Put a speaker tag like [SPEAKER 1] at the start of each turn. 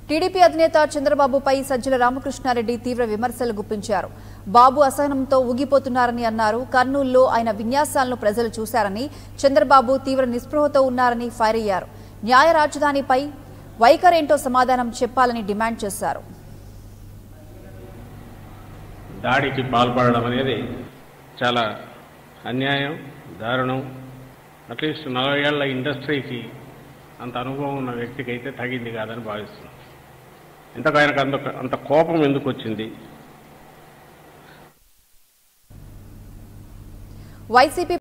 [SPEAKER 1] TDP అధినేత చంద్రబాబుపై సజ్జల రామకృష్ణారెడ్డి తీవ్ర విమర్శలు గుప్పించారు బాబు అసహనంతో ఊగిపోతున్నారని అన్నారు కర్నూలులో ఆయన విన్యాసాలను ప్రజలు చూశారని చంద్రబాబు తీవ్ర నిస్పృహతో ఉన్నారని ఫైర్ అయ్యారు న్యాయ రాజధానిపై వైఖరేంటో సమాధానం చెప్పాలని డిమాండ్ చేశారు
[SPEAKER 2] దాడికి పాల్పడడం అనేది చాలా అన్యాయం దారుణం అట్లీస్ట్ నలభై ఏళ్ల ఇండస్ట్రీకి అంత అనుభవం ఉన్న వ్యక్తికి అయితే తగింది కాదని భావిస్తున్నాం ఇంతకు ఆయనకు అంత అంత కోపం ఎందుకు వచ్చింది
[SPEAKER 1] వైసీపీ